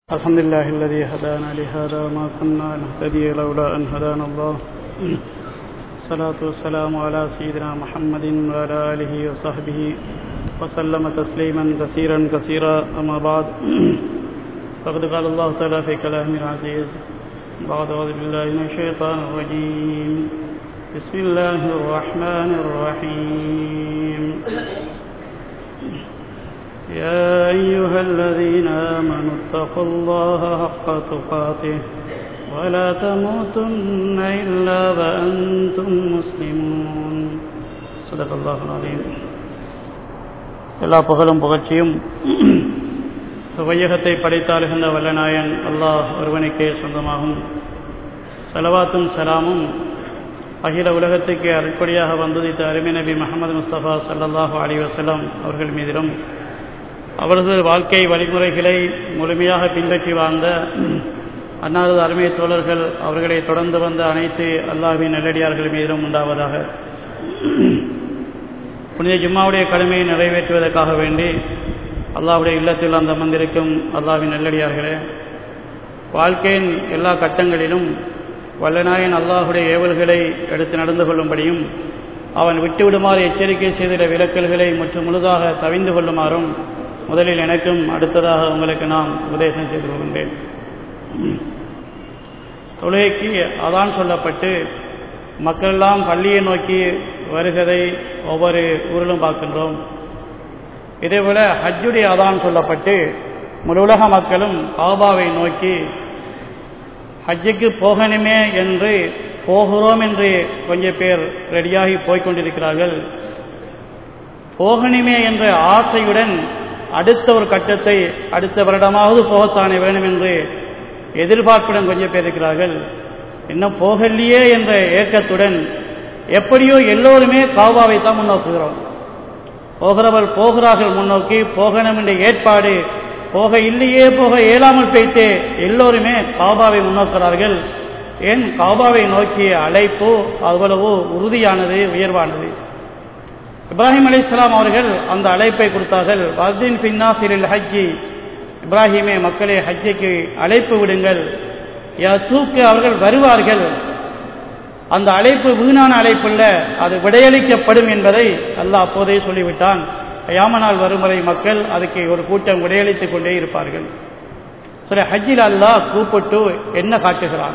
الحمد لله الذي هدانا لهذا وما كنا نهتدي لولا أن هدانا الله الصلاة والسلام على سيدنا محمد وعلى آله وصحبه وسلم تسليما كثيرا كثيرا أما بعد فقد قال الله تعالى في كلامه العزيز بعد أعوذ بالله من الشيطان الرجيم بسم الله الرحمن الرحيم يا أيها الذين آمنوا اتقوا الله حق تقاته ولا تموتن إلا وأنتم مسلمون صدق الله العظيم எல்லா புகழும் புகழ்ச்சியும் வையகத்தை படைத்தாளுகின்ற வல்லநாயன் அல்லாஹ் ஒருவனுக்கே சொந்தமாகும் செலவாத்தும் சலாமும் அகில உலகத்துக்கு அருட்படியாக வந்ததித்த அருமை நபி முகமது முஸ்தபா சல்லாஹூ அலி வசலாம் அவர்கள் மீதிலும் அவரது வாழ்க்கை வழிமுறைகளை முழுமையாக பின்பற்றி வாழ்ந்த அன்னாரது அருமை தோழர்கள் அவர்களை தொடர்ந்து வந்த அனைத்து அல்லாஹின் நல்லடியார்கள் மீதும் உண்டாவதாக புனித ஜும்மாவுடைய கடமையை நிறைவேற்றுவதற்காக வேண்டி அல்லாஹுடைய இல்லத்தில் அந்த மந்திருக்கும் அல்லாஹின் நல்லடியார்களே வாழ்க்கையின் எல்லா கட்டங்களிலும் வல்லநாயன் அல்லாஹுடைய ஏவல்களை எடுத்து நடந்து கொள்ளும்படியும் அவன் விட்டுவிடுமாறு எச்சரிக்கை செய்துள்ள விலக்கல்களை முற்று முழுதாக தவிந்து கொள்ளுமாறும் முதலில் எனக்கும் அடுத்ததாக உங்களுக்கு நான் உபதேசம் செய்து கொள்கின்றேன் தொழுகைக்கு அதான் சொல்லப்பட்டு மக்களெல்லாம் பள்ளியை நோக்கி வருகதை ஒவ்வொரு ஊரிலும் பார்க்கின்றோம் இதேபோல ஹஜ்ஜுடைய அதான் சொல்லப்பட்டு முழு உலக மக்களும் காபாவை நோக்கி ஹஜ்ஜுக்கு போகணுமே என்று போகிறோம் என்று கொஞ்சம் பேர் ரெடியாகி போய்கொண்டிருக்கிறார்கள் போகணுமே என்ற ஆசையுடன் அடுத்த ஒரு கட்டத்தை அடுத்த வருடமாவது போகத்தானே வேணும் என்று எதிர்பார்ப்புடன் கொஞ்சம் பேர் இருக்கிறார்கள் இன்னும் போகலையே என்ற ஏக்கத்துடன் எப்படியோ எல்லோருமே காவாவை தான் முன்னோக்குகிறோம் போகிறவர் போகிறார்கள் முன்னோக்கி போகணும் என்ற ஏற்பாடு போக இல்லையே போக இயலாமல் போயிட்டு எல்லோருமே காபாவை முன்னோக்கிறார்கள் ஏன் காபாவை நோக்கிய அழைப்பு அவ்வளவு உறுதியானது உயர்வானது இப்ராஹிம் அலி இஸ்லாம் அவர்கள் அந்த அழைப்பை கொடுத்தார்கள் வர்தீன் பின்னாசிரில் ஹஜ்ஜி இப்ராஹிமே மக்களே ஹஜ்ஜிக்கு அழைப்பு விடுங்கள் தூக்கு அவர்கள் வருவார்கள் அந்த அழைப்பு வீணான அழைப்புள்ள அது விடையளிக்கப்படும் என்பதை அல்லாஹ் அப்போதே சொல்லிவிட்டான் யாமனால் வரும் வரை மக்கள் அதுக்கு ஒரு கூட்டம் விடையளித்துக் கொண்டே இருப்பார்கள் சரி ஹஜ்ஜில் அல்லாஹ் கூப்பிட்டு என்ன காட்டுகிறான்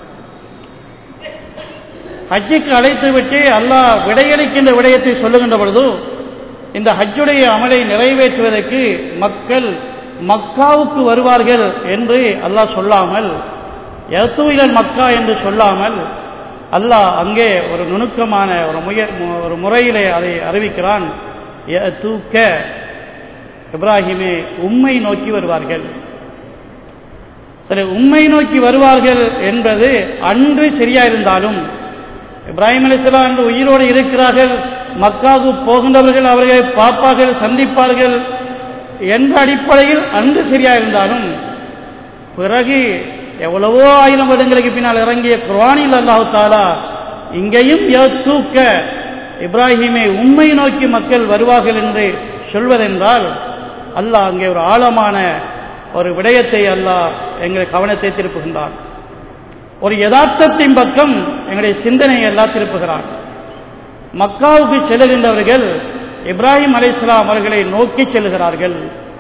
ஹஜ்ஜுக்கு அழைத்து விட்டு அல்லாஹ் விடையளிக்கின்ற விடயத்தை சொல்லுகின்ற பொழுது இந்த ஹஜ்ஜுடைய அமலை நிறைவேற்றுவதற்கு மக்கள் மக்காவுக்கு வருவார்கள் என்று அல்லாஹ் சொல்லாமல் எத்தூயிலல் மக்கா என்று சொல்லாமல் அல்லாஹ் அங்கே ஒரு நுணுக்கமான ஒரு முயற் ஒரு முறையிலே அதை அறிவிக்கிறான் தூக்க இப்ராஹிமே உண்மை நோக்கி வருவார்கள் சரி உண்மை நோக்கி வருவார்கள் என்பது அன்று சரியா இருந்தாலும் இப்ராஹிம் அலிஸ்லாம் என்று உயிரோடு இருக்கிறார்கள் மக்காவுக்கு போகின்றவர்கள் அவர்களை பார்ப்பார்கள் சந்திப்பார்கள் என்ற அடிப்படையில் அன்று சரியா இருந்தாலும் பிறகு எவ்வளவோ ஆயிரம் வருடங்களுக்கு பின்னால் இறங்கிய குர்வானில் அல்லாஹு தாலா இங்கேயும் தூக்க இப்ராஹிமை உண்மை நோக்கி மக்கள் வருவார்கள் என்று சொல்வதென்றால் அல்லாஹ் அங்கே ஒரு ஆழமான ஒரு விடயத்தை அல்லாஹ் எங்கள் கவனத்தை திருப்புகின்றான் ஒரு யதார்த்தத்தின் பக்கம் எங்களுடைய சிந்தனையை எல்லாம் திருப்புகிறான் மக்காவுக்கு செல்லுகின்றவர்கள் இப்ராஹிம் அலி இஸ்லாம் அவர்களை நோக்கி செல்கிறார்கள்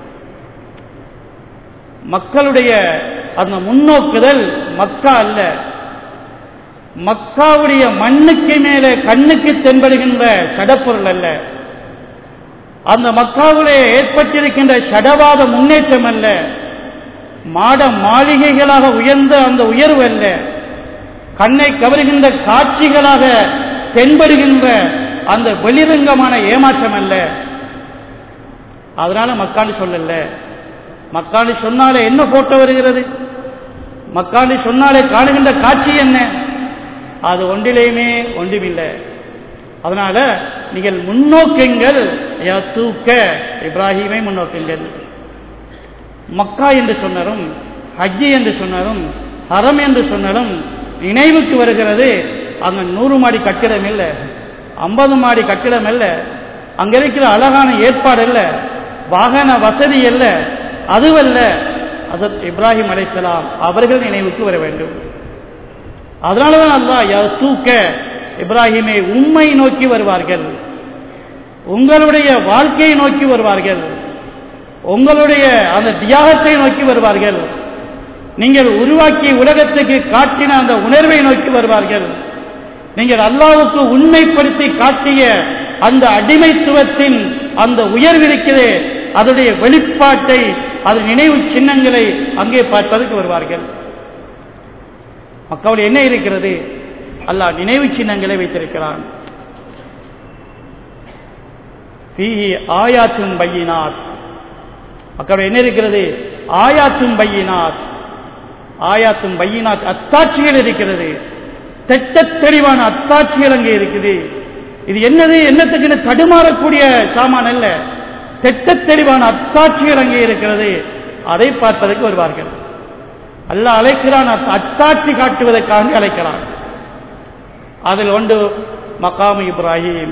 மக்களுடைய அந்த முன்னோக்குதல் மக்கா அல்ல மக்காவுடைய மண்ணுக்கு மேலே கண்ணுக்கு தென்படுகின்ற சடப்பொருள் அல்ல அந்த மக்காவிலே ஏற்பட்டிருக்கின்ற சடவாத முன்னேற்றம் அல்ல மாட மாளிகைகளாக உயர்ந்த அந்த உயர்வு அல்ல கண்ணை கவருகின்ற காட்சிகளாக தென்படுகின்ற அந்த வெளிரங்கமான ஏமாற்றம் அல்ல அதனால மக்காண்டு சொல்லல மக்காண்டு சொன்னாலே என்ன போட்டோ வருகிறது மக்காண்டு சொன்னாலே காணுகின்ற காட்சி என்ன அது ஒன்றிலேயுமே ஒன்றுமில்லை அதனால நீங்கள் முன்னோக்குங்கள் தூக்க இப்ராஹிமை முன்னோக்குங்கள் மக்கா என்று சொன்னரும் ஹஜ்ஜி என்று சொன்னரும் ஹரம் என்று சொன்னரும் நினைவுக்கு வருகிறது அங்க நூறு மாடி கட்டிடம் இல்லை ஐம்பது மாடி கட்டிடம் அல்ல அங்க இருக்கிற அழகான ஏற்பாடு அல்ல வாகன வசதி அல்ல அதுவல்ல ஹசரத் இப்ராஹிம் அலைஹிஸ்ஸலாம் அவர்கள் நினைவுக்கு வர வேண்டும் அதனாலதான் அல்லாஹ் யசூக்க இப்ராஹிமை உண்மை நோக்கி வருவார்கள் உங்களுடைய வாழ்க்கையை நோக்கி வருவார்கள் உங்களுடைய அந்த தியாகத்தை நோக்கி வருவார்கள் நீங்கள் உருவாக்கி உலகத்துக்கு காட்டின அந்த உணர்வை நோக்கி வருவார்கள் நீங்கள் அல்லாவுக்கு உண்மைப்படுத்தி காட்டிய அந்த அடிமைத்துவத்தின் அந்த உயர்விருக்கிறே அதனுடைய வெளிப்பாட்டை அது நினைவு சின்னங்களை அங்கே பார்ப்பதற்கு வருவார்கள் மக்கள் என்ன இருக்கிறது அல்லாஹ் நினைவு சின்னங்களை வைத்திருக்கிறான் ஃபீஹி ஆயாத்தும் பையினாத் மக்கள் என்ன இருக்கிறது ஆயாத்தும் பையினாத் ஆயாத்தும் பையினாத் அத்தாட்சிகள் இருக்கிறது தெட்ட தெளிவான அத்தாட்சிகள் அங்கே இருக்குது இது என்னது என்னத்துக்கு தடுமாறக்கூடிய சாமான் அல்ல தெட்ட தெளிவான அத்தாட்சிகள் அங்கே இருக்கிறது அதை பார்ப்பதற்கு வருவார்கள் அல்லாஹ் அழைக்கிறான் அத்தாட்சி காட்டுவதற்காக அழைக்கிறான் அதில் ஒன்று மகாம் இப்ராஹிம்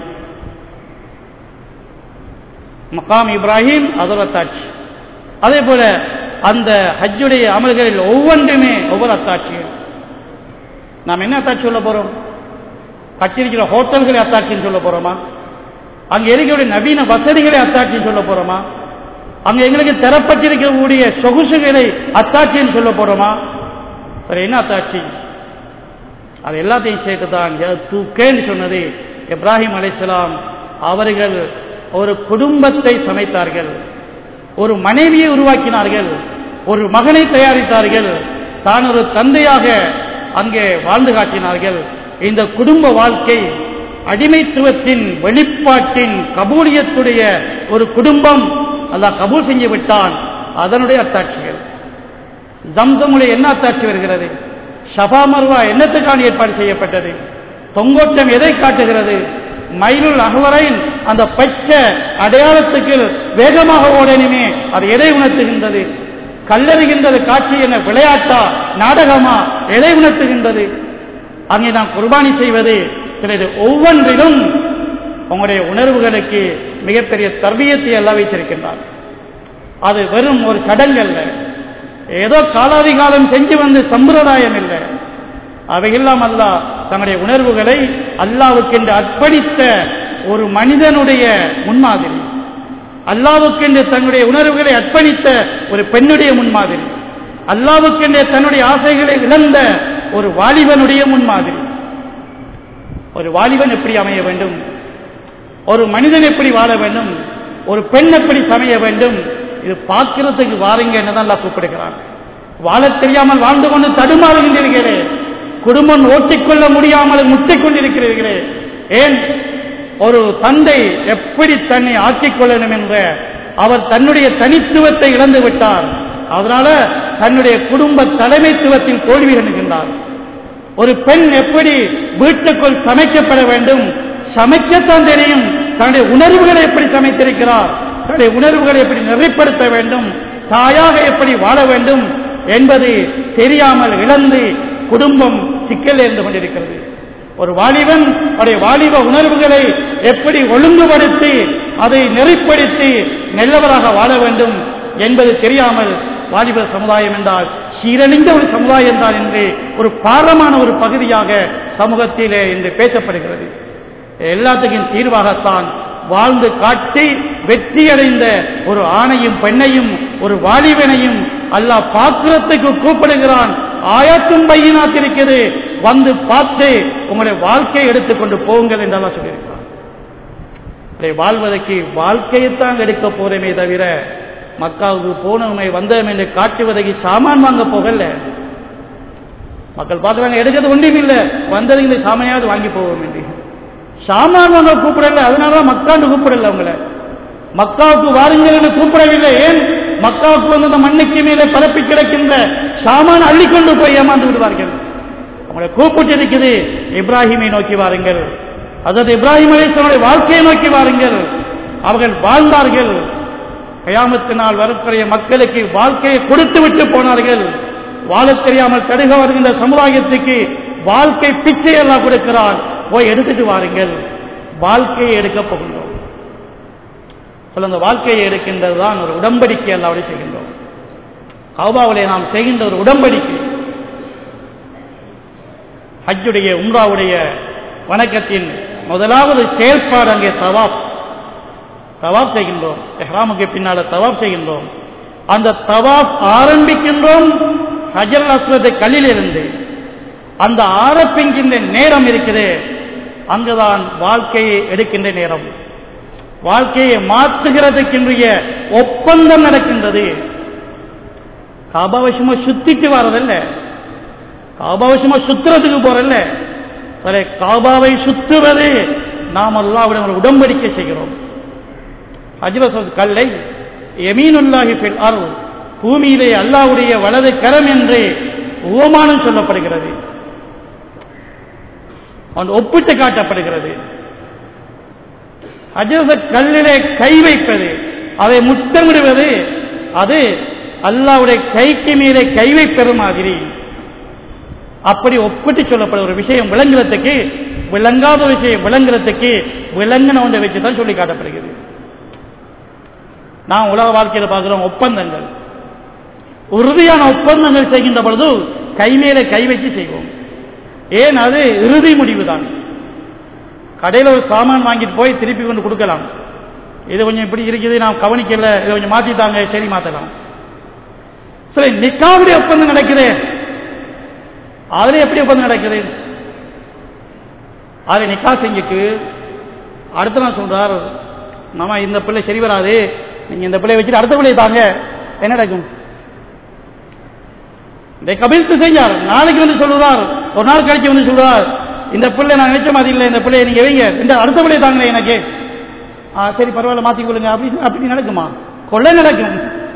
மகாம் இப்ராஹிம் அதோட அத்தாட்சி அதே போல அந்த ஹஜ்ஜுடைய அமல்களில் ஒவ்வொன்றுமே ஒவ்வொரு அத்தாட்சிகள் நாம் என்ன அத்தாட்சி சொல்ல போறோம் கட்டிருக்கிற ஹோட்டல்களை அத்தாட்சின்னு சொல்ல போறோமா அங்க இருக்கக்கூடிய நவீன வசதிகளை அத்தாட்சின்னு சொல்ல போறோமா அங்க எங்களுக்கு தரப்பட்டிருக்கக்கூடிய சொகுசுகளை அத்தாட்சின்னு சொல்ல போறோமா சரி என்ன அத்தாட்சி அது எல்லாத்தையும் சேர்த்து தான் தூக்கேன்னு சொன்னது இப்ராஹிம் அலைசலாம் அவர்கள் ஒரு குடும்பத்தை சமைத்தார்கள் ஒரு மனைவியை உருவாக்கினார்கள் ஒரு மகனை தயாரித்தார்கள் தான் ஒரு தந்தையாக அங்கே வாழ்ந்து காட்டினார்கள் இந்த குடும்ப வாழ்க்கை அடிமைத்துவத்தின் வெளிப்பாட்டின் கபூலியத்துடைய ஒரு குடும்பம் அல்லாஹ் கபூல் செஞ்சு விட்டான் அதனுடைய அத்தாட்சிகள் ஜம்சமுடைய என்ன அத்தாட்சி வருகிறது ஷபா மர்வா என்னத்துக்கான ஏற்பாடு செய்யப்பட்டது தொங்கோட்டம் எதை காட்டுகிறது மயிலுள் அகவரைன் அந்த பச்சை அடையாளத்துக்கு வேகமாக ஓடணுமே அது எதை உணர்த்துகின்றது கல்லறிகின்றது காட்சி என்ன விளையாட்டா நாடகமா எதை உணர்த்துகின்றது அங்கே நாம் குர்பானி செய்வது சிலது ஒவ்வொன்றிலும் உங்களுடைய உணர்வுகளுக்கு மிகப்பெரிய தர்பியத்தை எல்லாம் வைத்திருக்கின்றார் அது வெறும் ஒரு சடங்கு அல்ல ஏதோ காலாதிகாலம் செஞ்சு வந்து சம்பிரதாயம் இல்லை அவையெல்லாம் அல்லாஹ் தன்னுடைய உணர்வுகளை அல்லாவுக்கென்று அர்ப்பணித்த ஒரு மனிதனுடைய முன்மாதிரி அல்லாவுக்கென்று தன்னுடைய உணர்வுகளை அர்ப்பணித்த ஒரு பெண்ணுடைய முன்மாதிரி அல்லாவுக்கென்று தன்னுடைய ஆசைகளை இழந்த ஒரு வாலிபனுடைய முன்மாதிரி ஒரு வாலிபன் எப்படி அமைய வேண்டும் ஒரு மனிதன் எப்படி வாழ வேண்டும் ஒரு பெண் எப்படி சமைய வேண்டும் இது பார்க்கிறதுக்கு வாருங்க என்னதான் கூப்பிடுகிறான் வாழ தெரியாமல் வாழ்ந்து கொண்டு தடுமாறுகின்றீர்களே குடும்பம் ஓட்டிக்கொள்ள முடியாமல் முட்டிக் கொண்டிருக்கிறீர்களே ஏன் ஒரு தந்தை எப்படி தன்னை ஆக்கிக் கொள்ளணும் என்ற அவர் தன்னுடைய தனித்துவத்தை இழந்து விட்டார் அதனால தன்னுடைய குடும்ப தலைமைத்துவத்தில் தோல்வி அணுகின்றார் ஒரு பெண் எப்படி வீட்டுக்குள் சமைக்கப்பட வேண்டும் சமைக்கத்தான் தெரியும் தன்னுடைய உணர்வுகளை எப்படி சமைத்திருக்கிறார் தன்னுடைய உணர்வுகளை எப்படி நிறைப்படுத்த வேண்டும் தாயாக எப்படி வாழ வேண்டும் என்பது தெரியாமல் இழந்து குடும்பம் சிக்கல் இருந்து கொண்டிருக்கிறது ஒரு வாலிபன் அவருடைய வாலிப உணர்வுகளை எப்படி ஒழுங்குபடுத்தி அதை நெறிப்படுத்தி நல்லவராக வாழ வேண்டும் என்பது தெரியாமல் வாலிப சமுதாயம் என்றால் சீரழிந்த ஒரு சமுதாயம் தான் என்று ஒரு பாரமான ஒரு பகுதியாக சமூகத்திலே இன்று பேசப்படுகிறது எல்லாத்துக்கும் தீர்வாகத்தான் வாழ்ந்து காட்டி வெற்றியடைந்த ஒரு ஆணையும் பெண்ணையும் ஒரு வாலிபனையும் அல்லாஹ் பாத்திரத்துக்கு கூப்பிடுகிறான் ஆயத்தும் பையனாத் இருக்கிறது வந்து பார்த்து உங்களுடைய வாழ்க்கையை எடுத்துக்கொண்டு போங்கள் என்றெல்லாம் சொல்லியிருக்கிறான் அதை வாழ்வதற்கு வாழ்க்கையைத்தான் எடுக்க போறேமே தவிர மக்காவுக்கு போனோமே வந்தோம் என்று காட்டுவதற்கு சாமான் வாங்க போகல மக்கள் பார்த்துவாங்க எடுக்கிறது ஒன்றும் இல்லை வந்ததுக்கு சாமானியாவது வாங்கி போவோம் என்று சாமான் வாங்க கூப்பிடல அதனால மக்காண்டு கூப்பிடல அவங்கள மக்காவுக்கு வாருங்கள் என்று கூப்பிடவில்லை ஏன் மக்காவுக்கு வந்து அந்த மண்ணுக்கு மேலே பரப்பி கிடக்கின்ற சாமான் அள்ளிக்கொண்டு போய் ஏமாந்து விடுவார்கள் அவங்களை கூப்பிட்டு இருக்குது இப்ராஹிமை நோக்கி வாருங்கள் அதாவது இப்ராஹிம் அலிஸ்வனுடைய வாழ்க்கையை நோக்கி வாருங்கள் அவர்கள் வாழ்ந்தார்கள் கயாமத்தினால் வரக்கூடிய மக்களுக்கு வாழ்க்கையை கொடுத்து விட்டு போனார்கள் வாழத் தெரியாமல் தடுக வருகின்ற சமுதாயத்துக்கு வாழ்க்கை பிச்சை எல்லாம் கொடுக்கிறான் போய் எடுத்துட்டு வாருங்கள் வாழ்க்கையை எடுக்க போகின்றோம் சொல்ல அந்த வாழ்க்கையை எடுக்கின்றது தான் ஒரு உடம்படிக்கை எல்லாவோட செய்கின்றோம் கௌபாவிலே நாம் செய்கின்ற ஒரு உடன்படிக்கை ஹஜ்ஜுடைய உம்ராவுடைய வணக்கத்தின் முதலாவது செயல்பாடு அங்கே தவாப் தவாப் செய்கின்றோம் எஹ்ராமுக்கு பின்னால தவாப் செய்கின்றோம் அந்த தவாப் ஆரம்பிக்கின்றோம் ஹஜர் அஸ்வத கல்லிலிருந்து அந்த ஆரம்பிக்கின்ற நேரம் இருக்குது அங்குதான் வாழ்க்கையை எடுக்கின்ற நேரம் வாழ்க்கையை மாற்றுகிறதுக்கின்றைய ஒப்பந்தம் நடக்கின்றது காபாவசமா சுத்திட்டு வரதல்ல காபாவசமா சுத்துறதுக்கு போறல்ல சரி காபாவை சுத்துவது நாம் அல்லாவிடம் ஒரு உடன்படிக்கை செய்கிறோம் ஹஜ்ரத் கல்லை எமீனுல்லாஹி ஃபில் அருள் பூமியிலே அல்லாவுடைய வலது கரம் என்று உவமானம் சொல்லப்படுகிறது அவன் ஒப்பிட்டு காட்டப்படுகிறது ஹஜரத் கல்லிலே கை வைப்பது அதை முத்தமிடுவது அது அல்லாவுடைய கைக்கு மீது கை வைப்பது மாதிரி அப்படி ஒப்பிட்டு சொல்லப்படும் ஒரு விஷயம் விளங்குறதுக்கு விளங்காத விஷயம் விளங்குறதுக்கு விளங்கின ஒன்றை வச்சு தான் சொல்லி காட்டப்படுகிறது நாம் உலக வாழ்க்கையில் பார்க்கிறோம் ஒப்பந்தங்கள் உறுதியான ஒப்பந்தங்கள் செய்கின்ற பொழுது கை மேலே கை வச்சு செய்வோம் ஏன் அது இறுதி முடிவு தான் கடையில் ஒரு சாமான் வாங்கிட்டு போய் திருப்பி கொண்டு கொடுக்கலாம் இது கொஞ்சம் இப்படி இருக்குது நான் கவனிக்கல இதை கொஞ்சம் மாத்திட்டாங்க சரி மாத்தலாம் சரி நிக்காவுடைய ஒப்பந்தம் நடக்குது அதுல எப்படி ஒப்பந்தம் நடக்குது அதுல நிக்கா செஞ்சுட்டு அடுத்த நாள் சொல்றார் மாமா இந்த பிள்ளை சரி வராது நீங்க இந்த பிள்ளைய வச்சுட்டு அடுத்த பிள்ளைய தாங்க என்ன நடக்கும் இதை கபில்த்து செஞ்சார் நாளைக்கு வந்து சொல்லுவார் ஒரு நாள் கழிச்சு வந்து சொல்லுவார் இந்த பிள்ளை நான் நினைச்ச மாதிரி இல்லை இந்த பிள்ளைய நீங்க வைங்க இந்த அடுத்த பிள்ளை தாங்க எனக்கு ஆ சரி பரவாயில்ல மாத்தி கொள்ளுங்க அப்படி அப்படி நடக்குமா கொள்ளை நடக்கும்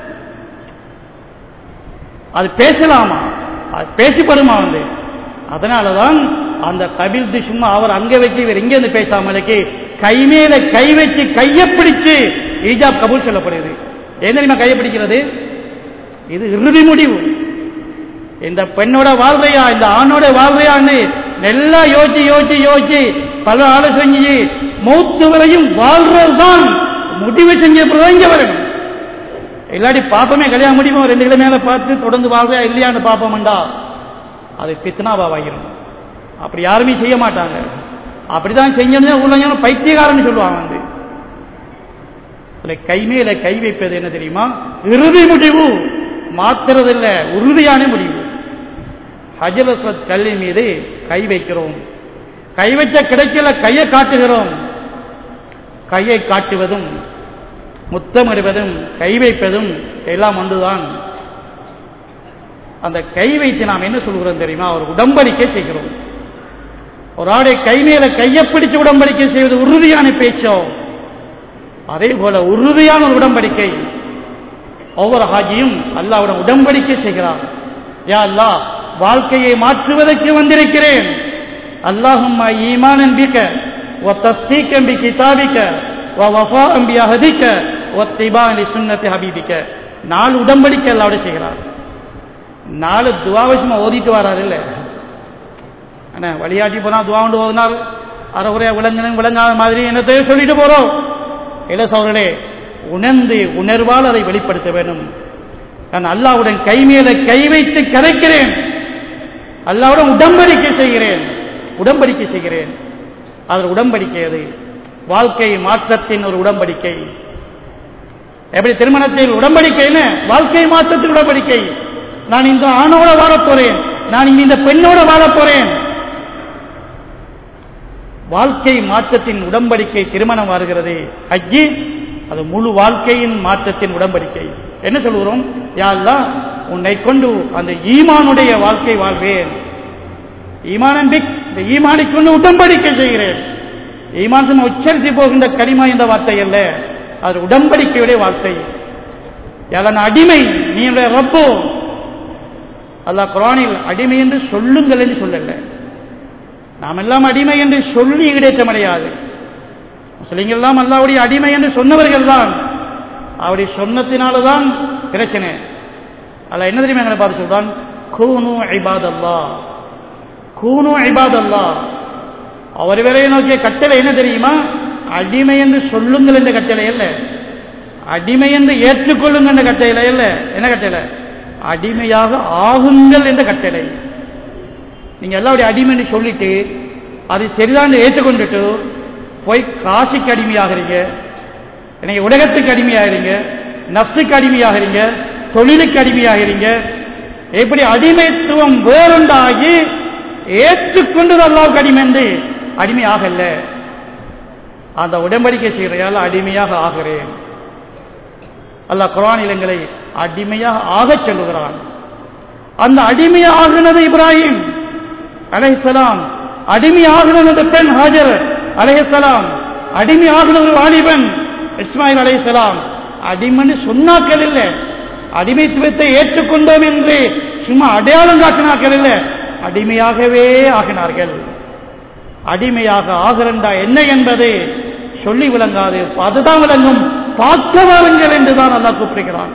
அது பேசலாமா அது பேசிப்படுமா வந்து அதனாலதான் அந்த கபில்து சும்மா அவர் அங்க வச்சு இவர் இங்க இருந்து பேசாமலுக்கு கை மேல கை வச்சு கையை பிடிச்சு ஈஜாப் கபூல் சொல்லப்படுகிறது ஏன் தெரியுமா கையை பிடிக்கிறது இது இறுதி முடிவு இந்த பெண்ணோட வாழ்வையா இந்த ஆணோட வாழ்வையான்னு நல்லா யோசிச்சு யோசிச்சு யோசிச்சு பல ஆலோசனை செஞ்சு மூத்து வரையும் வாழ்றதுதான் முடிவு செஞ்ச இங்க வரணும் இல்லாட்டி பாப்பமே கல்யாணம் முடியுமோ ரெண்டு கிலோ மேல பார்த்து தொடர்ந்து வாழ்வையா இல்லையான்னு பாப்போம்டா அது பித்னாவாகிரும் அப்படி யாருமே செய்ய மாட்டாங்க அப்படிதான் செஞ்சோம்னா உள்ள பைத்தியகாரன்னு சொல்லுவாங்க வந்து கை மேல கை வைப்பது என்ன தெரியுமா இறுதி முடிவு மாத்துறதில்ல உறுதியான முடிவு ஹஜரஸ்வத் கல்வி மீது கை வைக்கிறோம் கை வச்ச கிடைக்கல கையை காட்டுகிறோம் கையை காட்டுவதும் முத்தமிடுவதும் கை வைப்பதும் எல்லாம் ஒன்றுதான் அந்த கை வைத்து நாம் என்ன சொல்கிறோம் தெரியுமா ஒரு உடம்படிக்கை செய்கிறோம் ஒரு ஆடை கை மேல கையை பிடிச்சு உடம்படிக்கை செய்வது உறுதியான பேச்சோ அதே போல உறுதியான ஒரு உடம்படிக்கை ஒவ்வொரு ஹாஜியும் அல்லாவுடன் உடம்படிக்கை செய்கிறார் யா அல்லா வாழ்க்கையை மாற்றுவதற்கு வந்திருக்கிறேன் அல்லாஹும் ஈமானன் பிக்க وتصديقا بكتابك ووفاء بأهدك واتباعا لسنة حبيبك நாலு உடம்படிக்கை அல்லாவோட செய்கிறார் நாலு துவாவசமா ஓதிட்டு வராரு இல்ல அண்ணா வழியாட்டி போனா துவா கொண்டு ஓதினார் அறகுறையா விளங்கின விளங்காத மாதிரி என்னத்தையும் சொல்லிட்டு போறோம் இளசவர்களே உணர்ந்து உணர்வால் அதை வெளிப்படுத்த வேண்டும் நான் அல்லாவுடன் கை மேல கை வைத்து கரைக்கிறேன் அல்லாவுடன் உடம்படிக்கை செய்கிறேன் உடம்படிக்கை செய்கிறேன் அதில் உடம்படிக்கை அது வாழ்க்கை மாற்றத்தின் ஒரு உடம்படிக்கை எப்படி திருமணத்தில் உடம்படிக்கைன்னு வாழ்க்கை மாற்றத்தின் உடம்படிக்கை நான் இந்த ஆணோட வாழப் போறேன் நான் இனி இந்த பெண்ணோட வாழப் போறேன் வாழ்க்கை மாற்றத்தின் உடம்படிக்கை திருமணம் வருகிறது ஹஜ்ஜி அது முழு வாழ்க்கையின் மாற்றத்தின் உடம்படிக்கை என்ன சொல்கிறோம் யாரெல்லாம் உன்னை கொண்டு அந்த ஈமானுடைய வாழ்க்கை வாழ்வேன் ஈமான் பிக் இந்த ஈமானை கொண்டு உடம்படிக்கை செய்கிறேன் ஈமான் சும்மா உச்சரித்து போகின்ற கரிமா என்ற வார்த்தை அல்ல அது உடம்படிக்கையுடைய வார்த்தை யாரன் அடிமை நீ ரப்போ அல்லாஹ் குரானில் அடிமை என்று சொல்லுங்கள் என்று சொல்லல நாம் எல்லாம் அடிமை என்று சொல்லி ஈடேற்றம் அடையாது முஸ்லிம்கள் எல்லாம் அல்லாவுடைய அடிமை என்று சொன்னவர்கள் தான் அவருடைய சொன்னத்தினால்தான் பிரச்சனை அல்ல என்ன தெரியுமா எங்களை பார்த்து சொல்றான் கூனு ஐபாத் அல்லா கூனு ஐபாத் அல்லா அவர் வேலையை நோக்கிய கட்டளை என்ன தெரியுமா அடிமை என்று சொல்லுங்கள் என்ற கட்டளை அல்ல அடிமை என்று ஏற்றுக்கொள்ளுங்கள் என்ற கட்டளை அல்ல என்ன கட்டளை அடிமையாக ஆகுங்கள் என்ற கட்டளை நீங்க எல்லாருடைய அடிமைன்னு சொல்லிட்டு அது சரிதான் ஏற்றுக்கொண்டுட்டு போய் காசிக்கு அடிமையாகிறீங்க நீங்க உலகத்துக்கு அடிமையாகிறீங்க நப்சுக்கு அடிமையாகிறீங்க தொழிலுக்கு அடிமையாகிறீங்க எப்படி அடிமைத்துவம் வேறுண்டாகி ஏற்றுக்கொண்டு அல்லாவுக்கு அடிமை என்று அடிமை ஆகல அந்த உடன்படிக்கை செய்கிறால் அடிமையாக ஆகிறேன் அல்லாஹ் குரான் இளங்களை அடிமையாக ஆகச் சொல்லுகிறான் அந்த அடிமையாகினது இப்ராஹிம் அலைஹிஸ்ஸலாம் அடிமையாகினது பெண் ஹாஜர் அலைஹிஸ்ஸலாம் அடிமையாகின ஒரு வாலிபன் இஸ்மாயில் அலைஹிஸ்ஸலாம் அடிமன்னு சொன்னாக்கள் இல்லை அடிமைத்துவத்தை ஏற்றுக்கொண்டோம் என்று சும்மா அடையாளம் காட்டினாக்கள் இல்லை அடிமையாகவே ஆகினார்கள் அடிமையாக ஆகிறண்டா என்ன என்பது சொல்லி விளங்காது அதுதான் விளங்கும் பார்க்க வாருங்கள் என்றுதான் அல்லா கூப்பிடுகிறான்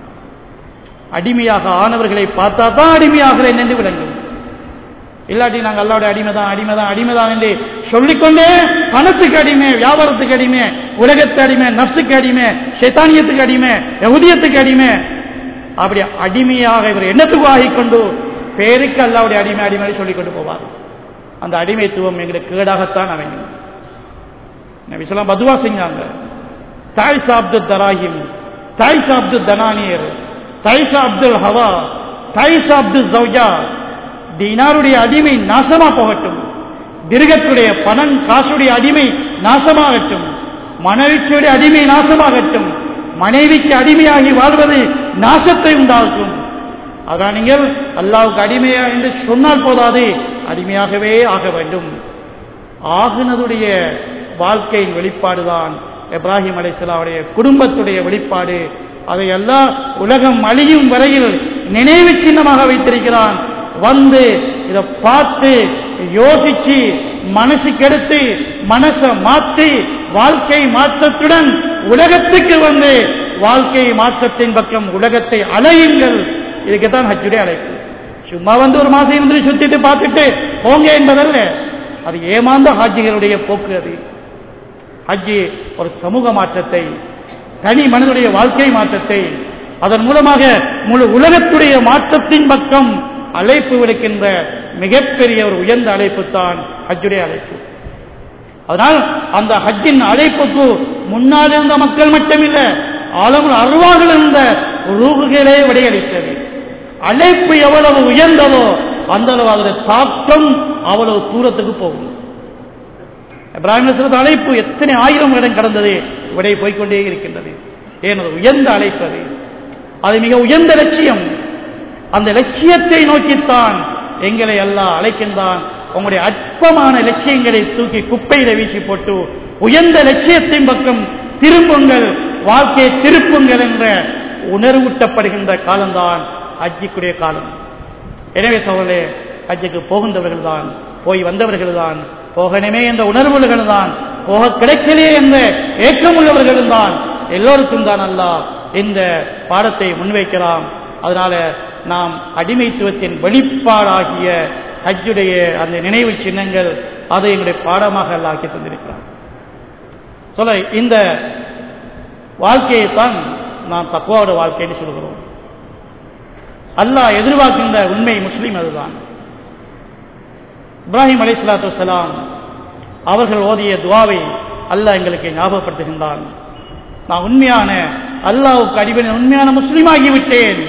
அடிமையாக ஆனவர்களை பார்த்தா தான் அடிமையாகிறேன் என்று விளங்கும் இல்லாட்டி நாங்கள் அல்லாவுடைய அடிமைதான் அடிமைதான் அடிமைதான் என்று சொல்லிக்கொண்டே பணத்துக்கு அடிமை வியாபாரத்துக்கு அடிமை உலகத்து அடிமை நப்சுக்கு அடிமை சேத்தானியத்துக்கு அடிமை யகுதியத்துக்கு அடிமை அப்படி அடிமையாக இவர் எண்ணத்துக்கு ஆகிக்கொண்டு பேருக்கு அல்லாவுடைய அடிமை அடிமை சொல்லிக் கொண்டு போவார் அந்த அடிமைத்துவம் எங்களுக்கு கேடாகத்தான் அமையும் நபிசலாம் பதுவா செஞ்சாங்க தாய்சா அப்துல் தராஹிம் தாய்சா அப்துல் தனானியர் தாய்சா அப்துல் ஹவா தாய்சா அப்துல் ஜவுஜா தீனாருடைய அடிமை நாசமா போகட்டும் திருகத்துடைய பணம் காசுடைய அடிமை நாசமாகட்டும் மனைவிச்சுடைய அடிமை நாசமாகட்டும் மனைவிக்கு அடிமையாகி வாழ்வது நாசத்தை உண்டாக்கும் அதான் நீங்கள் அல்லாவுக்கு அடிமையா என்று சொன்னால் போதாது அடிமையாகவே ஆக வேண்டும் ஆகுனதுடைய வாழ்க்கையின் வெளிப்பாடுதான் இப்ராஹிம் அலைசலாவுடைய குடும்பத்துடைய வெளிப்பாடு அதையெல்லாம் உலகம் அழியும் வரையில் நினைவு சின்னமாக வைத்திருக்கிறான் வந்து இதை பார்த்து யோசிச்சு மனசுக்கு எடுத்து மனசை மாற்றி வாழ்க்கை மாற்றத்துடன் உலகத்துக்கு வந்து வாழ்க்கை மாற்றத்தின் பக்கம் உலகத்தை அலையுங்கள் இதுக்குத்தான் ஹஜ்ஜுடைய அழைப்பு சும்மா வந்து ஒரு மாசம் இருந்து சுத்திட்டு பார்த்துட்டு போங்க என்பதல்ல அது ஏமாந்த ஹாஜிகளுடைய போக்கு அது ஹஜ்ஜி ஒரு சமூக மாற்றத்தை தனி மனிதனுடைய வாழ்க்கை மாற்றத்தை அதன் மூலமாக முழு உலகத்துடைய மாற்றத்தின் பக்கம் அழைப்பு விடுக்கின்ற மிகப்பெரிய ஒரு உயர்ந்த அழைப்பு தான் ஹஜ்ஜுடைய அழைப்பு அதனால் அந்த ஹஜ்ஜின் அழைப்புக்கு முன்னால் இருந்த மக்கள் மட்டுமில்லை ஆழமுள் அருவார்கள் இருந்த ரூகுகளே விடையளித்தது அழைப்பு எவ்வளவு உயர்ந்ததோ அந்த அளவு அதோட தாக்கம் அவ்வளவு தூரத்துக்கு போகும் இப்ராஹிம் அழைப்பு எத்தனை ஆயிரம் இடம் கடந்தது விடை போய்கொண்டே இருக்கின்றது ஏனது உயர்ந்த அழைப்பது அது மிக உயர்ந்த லட்சியம் அந்த லட்சியத்தை நோக்கித்தான் எங்களை எல்லாம் அழைக்கின்றான் உங்களுடைய அற்பமான லட்சியங்களை தூக்கி குப்பையில வீசி போட்டு உயர்ந்த லட்சியத்தின் பக்கம் திரும்புங்கள் வாழ்க்கையை திருப்புங்கள் என்ற உணர்வூட்டப்படுகின்ற காலம்தான் ஹஜ்ஜிக்குரிய காலம் எனவே சோழலே ஹஜ்ஜுக்கு போகின்றவர்கள் தான் போய் வந்தவர்கள் தான் போகணுமே என்ற உணர்வுகள் தான் போக கிடைக்கலையே என்ற ஏக்கமுள்ளவர்கள் தான் எல்லோருக்கும் தான் அல்லா இந்த பாடத்தை முன்வைக்கலாம் அதனால நாம் அடிமைத்துவத்தின் வெளிப்பாடாகிய ஹஜ்ஜுடைய அந்த நினைவு சின்னங்கள் அதை எங்களுடைய பாடமாக அல்ல ஆக்கி தந்திருக்கிறார் சொல்ல இந்த வாழ்க்கையை தான் நாம் தக்குவாவோட வாழ்க்கைன்னு சொல்கிறோம் அல்லாஹ் எதிர்பார்க்கின்ற உண்மை முஸ்லீம் அதுதான் இப்ராஹிம் அலி சலாத்து வலாம் அவர்கள் ஓதிய துவாவை அல்லாஹ் எங்களுக்கு ஞாபகப்படுத்துகின்றான் நான் உண்மையான அல்லாவுக்கு அடிபணி உண்மையான முஸ்லீமாகிவிட்டேன்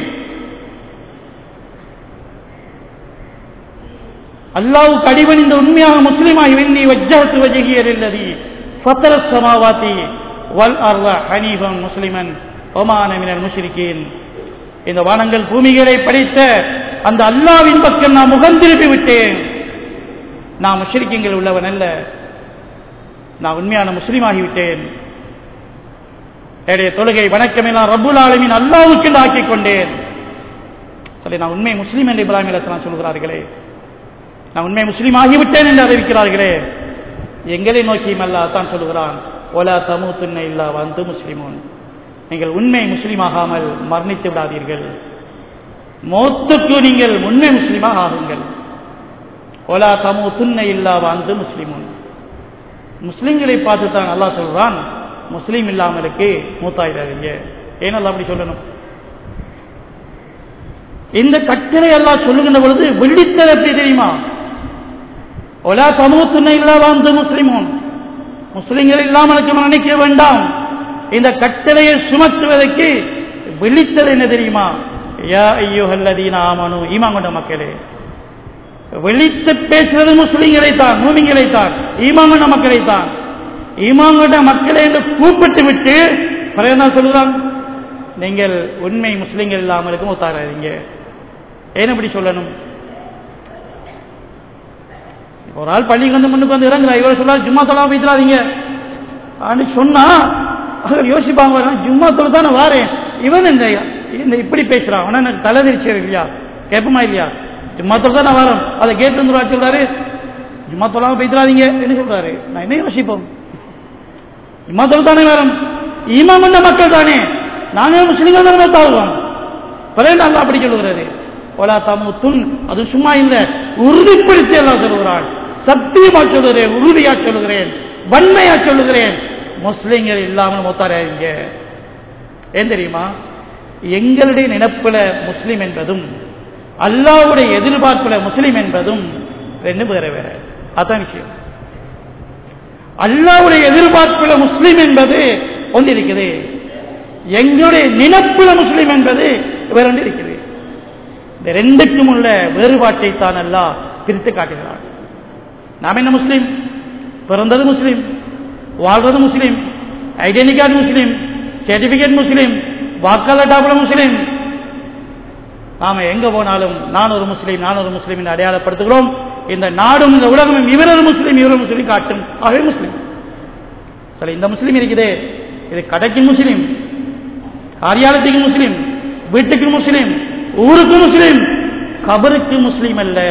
அல்லாவுக்கு அடிபணிந்த உண்மையாக முஸ்லீமாகி வெண்ணி வஜ்ஜகத்து வஜகியர் இல்லதி ஃபத்தர சமாவாத்தி வல் அர்ல ஹனீஃபன் முஸ்லிமன் ஒமான மினல் முஷ்ரிகீன் இந்த வானங்கள் பூமிகளை படைத்த அந்த அல்லாவின் பக்கம் நான் முகம் திருப்பி விட்டேன் நான் முஷ்ரிக்கங்கள் உள்ளவன் அல்ல நான் உண்மையான முஸ்லீம் ஆகிவிட்டேன் என்னுடைய தொழுகை வணக்கமெல்லாம் ரப்புல் ஆலமின் அல்லாவுக்கு ஆக்கிக் கொண்டேன் சரி நான் உண்மை முஸ்லீம் என்று இப்ராஹிம் அலிஸ்லாம் சொல்கிறார்களே நான் உண்மை முஸ்லீம் ஆகிவிட்டேன் என்று அறிவிக்கிறார்களே எங்களை நோக்கியும் அல்லா தான் சொல்கிறான் ஒலா தமு துண்ணை இல்லா வந்து முஸ்லிமோன் நீங்கள் உண்மை முஸ்லீமாகாமல் மரணித்து விடாதீர்கள் மோத்துக்கு நீங்கள் உண்மை முஸ்லீமாக ஆகுங்கள் ஒலா தமு துண்ணை இல்லா வந்து முஸ்லிமோன் முஸ்லிம்களை பார்த்து தான் அல்லா சொல்றான் முஸ்லீம் இல்லாமலுக்கு மூத்தாயிடாதீங்க ஏனல்ல அப்படி சொல்லணும் இந்த கட்டளை எல்லாம் சொல்லுகின்ற பொழுது வெள்ளித்தர எப்படி தெரியுமா ஒலா சமூகத்துணை இல்லாத முஸ்லிமும் முஸ்லிம்கள் இல்லாமல் நினைக்க வேண்டாம் இந்த கட்டளையை சுமத்துவதற்கு வெளித்தது என்ன தெரியுமா யா ஐயோஹல்லதீன ஆமனு ஈமான் கொண்ட மக்களே வெளித்து பேசுவது முஸ்லிம்களை தான் மூமிங்களை தான் ஈமான் கொண்ட மக்களை தான் ஈமான் கொண்ட மக்களை என்று கூப்பிட்டு விட்டு பிறகு என்ன சொல்லுறான் நீங்கள் உண்மை முஸ்லிம்கள் இல்லாமலுக்கும் ஒத்தாராதீங்க ஏன் இப்படி சொல்லணும் ஒரு ஆள் பள்ளிக்கு வந்து முன்னுக்கு வந்து இறங்குறா இவர் சொல்ல ஜும்மா தொழாம வைத்துறாதீங்க அப்படின்னு சொன்னா அவர் யோசிப்பாங்க ஜும்மா தொழு தானே வாரேன் இவன் இந்த இந்த இப்படி பேசுறான் அவனா எனக்கு தலைதிரிச்சு இல்லையா கேட்பமா இல்லையா ஜும்மா தொழு தான் நான் வரேன் அதை கேட்டு வந்து சொல்றாரு ஜும்மா தொழாம வைத்துறாதீங்க என்ன சொல்றாரு நான் என்ன யோசிப்போம் ஜும்மா தொழு தானே வரோம் ஈமான் கொண்ட மக்கள் தானே நாங்கள் முஸ்லீம்கள் தானே தாழ்வோம் பிறகு நல்லா அப்படி சொல்லுகிறாரு ஒலா தமுத்துன் அது சும்மா இல்ல உறுதிப்படுத்தி எல்லாம் சொல்லுகிறான் சத்தியமா சொல்லுகிறேன் உறுதியா சொல்லுகிறேன் வன்மையா சொல்லுகிறேன் முஸ்லிம்கள் இல்லாமல் மூத்தாராங்க ஏன் தெரியுமா எங்களுடைய நினப்புல முஸ்லிம் என்பதும் அல்லாவுடைய எதிர்பார்ப்புல முஸ்லிம் என்பதும் ரெண்டு வேற வேற அதான் விஷயம் அல்லாவுடைய எதிர்பார்ப்புல முஸ்லிம் என்பது ஒன்று இருக்குது எங்களுடைய நினப்புல முஸ்லிம் என்பது வேற ஒன்று இருக்குது இந்த ரெண்டுக்கும் உள்ள வேறுபாட்டை தான் அல்லாஹ் பிரித்து காட்டுகிறார் நாம் என்ன முஸ்லீம் பிறந்தது முஸ்லீம் வாழ்றது முஸ்லீம் ஐடென்டி கார்டு முஸ்லீம் சர்டிபிகேட் முஸ்லீம் வாக்காளர் டாப்ல முஸ்லீம் நாம எங்க போனாலும் நான் ஒரு முஸ்லீம் நான் ஒரு முஸ்லீம் என்று அடையாளப்படுத்துகிறோம் இந்த நாடும் இந்த உலகமும் இவர் ஒரு முஸ்லீம் இவர் ஒரு முஸ்லீம் காட்டும் ஆகவே முஸ்லீம் சரி இந்த முஸ்லீம் இருக்குதே இது கடைக்கு முஸ்லீம் காரியாலயத்துக்கு முஸ்லீம் வீட்டுக்கு முஸ்லீம் ஊருக்கு முஸ்லீம் கபருக்கு முஸ்லீம் அல்ல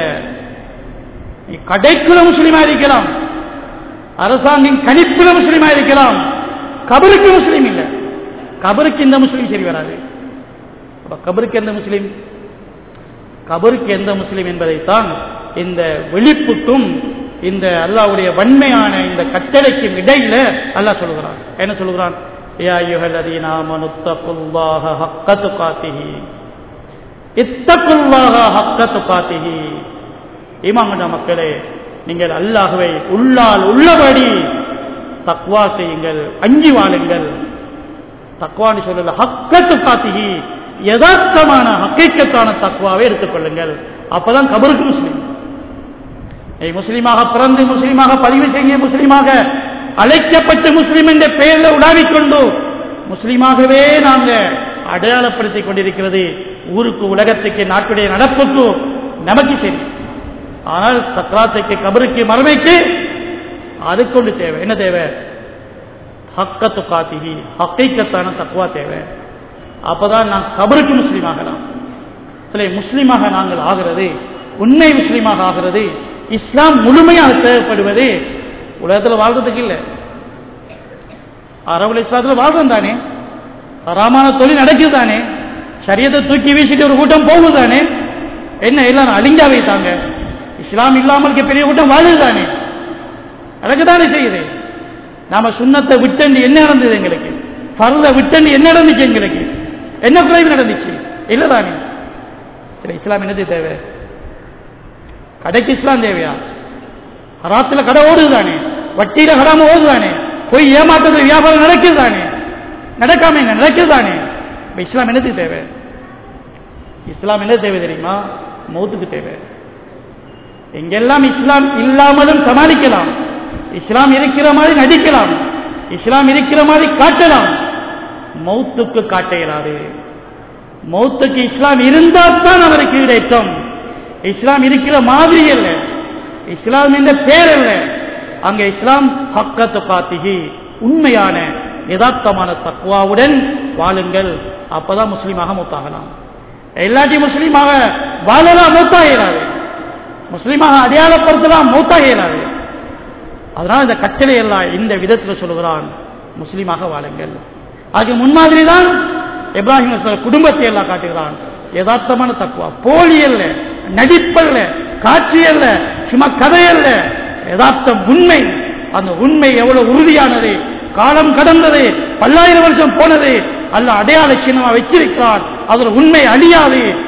நீ கடைக்குள்ள முஸ்லீமா இருக்கலாம் அரசாங்கம் கணிப்புல முஸ்லீமா இருக்கலாம் கபருக்கு முஸ்லீம் இல்ல கபருக்கு இந்த முஸ்லீம் சரி வராது அப்ப கபருக்கு எந்த முஸ்லீம் கபருக்கு எந்த முஸ்லீம் என்பதைத்தான் இந்த விழிப்புக்கும் இந்த அல்லாவுடைய வன்மையான இந்த கட்டளைக்கும் இடையில அல்லாஹ் சொல்லுகிறான் என்ன சொல்லுகிறான் யா அய்யுஹல்லதீன ஆமனு தக்குல்லாஹ ஹக்க துகாத்திஹி இத்தக்குல்லாக ஹக்கத்து காத்திகி ஈமாங்கண்ட மக்களே நீங்கள் அல்லாஹுவை உள்ளால் உள்ளபடி தக்வா செய்யுங்கள் அஞ்சி வாழுங்கள் தக்வான்னு சொல்லல ஹக்கத்து காத்திகி யதார்த்தமான ஹக்கைக்கத்தான தக்வாவை எடுத்துக்கொள்ளுங்கள் அப்பதான் கபருக்கு முஸ்லீம் நீ முஸ்லீமாக பிறந்து முஸ்லீமாக பதிவு செய்ய முஸ்லீமாக அழைக்கப்பட்ட முஸ்லீம் என்ற பெயரில் உடாவிக்கொண்டு முஸ்லீமாகவே நாங்க அடையாளப்படுத்திக் கொண்டிருக்கிறது ஊருக்கு உலகத்துக்கு நாட்டுடைய நடப்புக்கு நமக்கு சரி ஆனால் சக்கராத்துக்கு கபருக்கு மறுமைக்கு அது கொண்டு தேவை என்ன தேவை ஹக்கத்து காத்திகி ஹக்கைக்கத்தான தக்குவா தேவை அப்பதான் நான் கபருக்கு முஸ்லீம் ஆகலாம் சில முஸ்லீமாக நாங்கள் ஆகிறது உண்மை முஸ்லீமாக ஆகிறது இஸ்லாம் முழுமையாக தேவைப்படுவது உலகத்தில் வாழ்றதுக்கு இல்லை அரபுல இஸ்லாத்தில் வாழ்றோம் தானே ஹராமான தொழில் நடக்குது தானே சரியத்தை தூக்கி வீசிட்டு ஒரு கூட்டம் போகுது தானே என்ன எல்லாரும் அழிஞ்சா வைத்தாங்க இஸ்லாம் இல்லாமல் பெரிய கூட்டம் வாழுது தானே நடக்குதானே செய்யுது நாம சுண்ணத்தை விட்டண்டு என்ன நடந்தது எங்களுக்கு பருத விட்டண்டு என்ன நடந்துச்சு எங்களுக்கு என்ன குறைவு நடந்துச்சு இல்லதானே சரி இஸ்லாம் என்னது தேவை கடைக்கு இஸ்லாம் தேவையா ஹராத்துல கடை ஓடுது தானே வட்டியில ஹராம ஓடுது தானே போய் ஏமாத்துறது வியாபாரம் நடக்குது தானே நடக்காம என்ன நடக்குது தானே இப்ப இஸ்லாம் என்னத்துக்கு தேவை இஸ்லாம் என்ன தேவை தெரியுமா மௌத்துக்கு தேவை எங்கெல்லாம் இஸ்லாம் இல்லாமலும் சமாளிக்கலாம் இஸ்லாம் இருக்கிற மாதிரி நடிக்கலாம் இஸ்லாம் இருக்கிற மாதிரி காட்டலாம் மௌத்துக்கு காட்ட இயலாது மௌத்துக்கு இஸ்லாம் இருந்தால் தான் அவருக்கு கிடைக்கும் இஸ்லாம் இருக்கிற மாதிரி அல்ல இஸ்லாம் என்ற பேர் அல்ல அங்க இஸ்லாம் ஹக்கத்து காத்திகி உண்மையான யதார்த்தமான தக்குவாவுடன் வாழுங்கள் அப்பதான் முஸ்லீமாக மூத்தாகலாம் எல்லாத்தையும் முஸ்லீமாக வாழலாம் மூத்தாக இயலாது முஸ்லீமாக அடையாளப்படுத்தலாம் மூத்தாக இயலாது அதனால் இந்த கட்டளை எல்லாம் இந்த விதத்தில் சொல்லுகிறான் முஸ்லீமாக வாழுங்கள் அது முன்மாதிரி தான் இப்ராஹிம் குடும்பத்தை எல்லாம் காட்டுகிறான் யதார்த்தமான தக்குவா போலி அல்ல நடிப்பல்ல காட்சி அல்ல சும்மா கதை அல்ல யதார்த்தம் உண்மை அந்த உண்மை எவ்வளவு உறுதியானது காலம் கடந்தது பல்லாயிரம் வருஷம் போனது அல்ல அடையாள சின்னமா வச்சிருக்கிறான் அதுல உண்மை அழியாது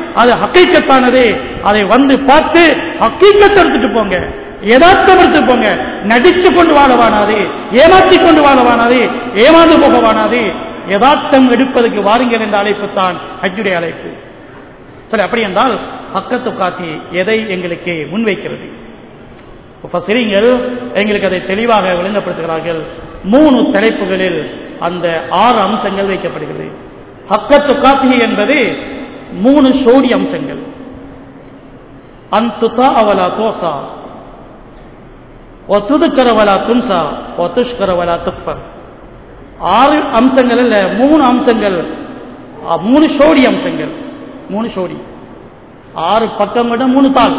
அது ஹக்கீக்கத்தானது அதை வந்து பார்த்து ஹக்கீக்கத்தை எடுத்துட்டு போங்க யதார்த்தம் எடுத்து போங்க நடித்து கொண்டு வாழவானாது ஏமாற்றி கொண்டு வாழவானாது ஏமாந்து போகவானாது யதார்த்தம் எடுப்பதற்கு வாருங்கள் என்ற அழைப்பு தான் ஹஜ்ஜுடைய அழைப்பு சரி அப்படி என்றால் பக்கத்து காத்தி எதை எங்களுக்கு முன்வைக்கிறது சிறிங்கள் எங்களுக்கு அதை தெளிவாக விளங்கப்படுத்துகிறார்கள் மூணு தலைப்புகளில் அந்த ஆறு அம்சங்கள் வைக்கப்படுகிறது ஹக்கத்து காத்தி என்பது மூணு சோடி அம்சங்கள் அந்துதா அவலா தோசா ஒத்துதுக்கரவலா துன்சா ஒத்துஷ்கரவலா துப்பர் ஆறு அம்சங்கள் இல்ல மூணு அம்சங்கள் அ, மூணு சோடி அம்சங்கள் மூணு சோடி ஆறு பக்கம் விட மூணு தாள்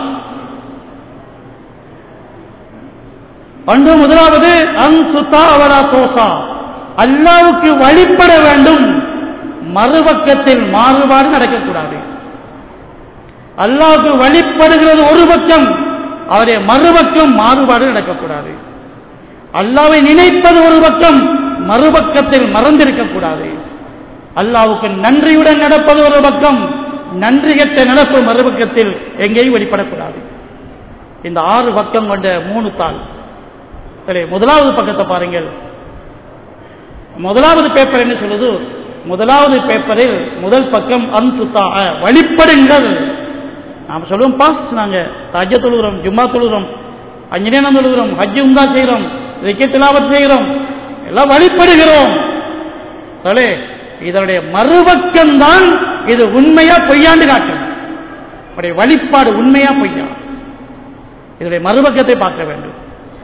ஒன்று முதலாவது அன்சுதா அவரா தோசா அல்லாவுக்கு வழிபட வேண்டும் மறுபக்கத்தில் மாறுபாடு நடக்கக்கூடாது அல்லாவுக்கு வழிபடுகிறது ஒரு பக்கம் அவருடைய மறுபக்கம் மாறுபாடு நடக்கக்கூடாது அல்லாவை நினைப்பது ஒரு பக்கம் மறுபக்கத்தில் மறந்திருக்கக்கூடாது அல்லாவுக்கு நன்றியுடன் நடப்பது ஒரு பக்கம் நன்றி கெட்ட நடப்பு மறுபக்கத்தில் எங்கேயும் வெளிப்படக்கூடாது இந்த ஆறு பக்கம் கொண்ட மூணு தாள் சரி முதலாவது பக்கத்தை பாருங்கள் முதலாவது பேப்பர் என்ன சொல்லுது முதலாவது பேப்பரில் முதல் பக்கம் அன்சுத்தா வழிபடுங்கள் நாம் சொல்லுவோம் பாஸ் நாங்க தஜ்ஜ தொழுகிறோம் ஜும்மா தொழுகிறோம் அஞ்சு நேரம் தொழுகிறோம் ஹஜ்ஜு உந்தா செய்கிறோம் ரிக்கி திலாவத் செய்கிறோம் எல்லாம் வழிபடுகிறோம் சரி இதனுடைய மறுபக்கம் தான் இது உண்மையா பொய்யாண்டு காட்டும் அவருடைய வழிபாடு உண்மையா பொய்யா இதனுடைய மறுபக்கத்தை பார்க்க வேண்டும்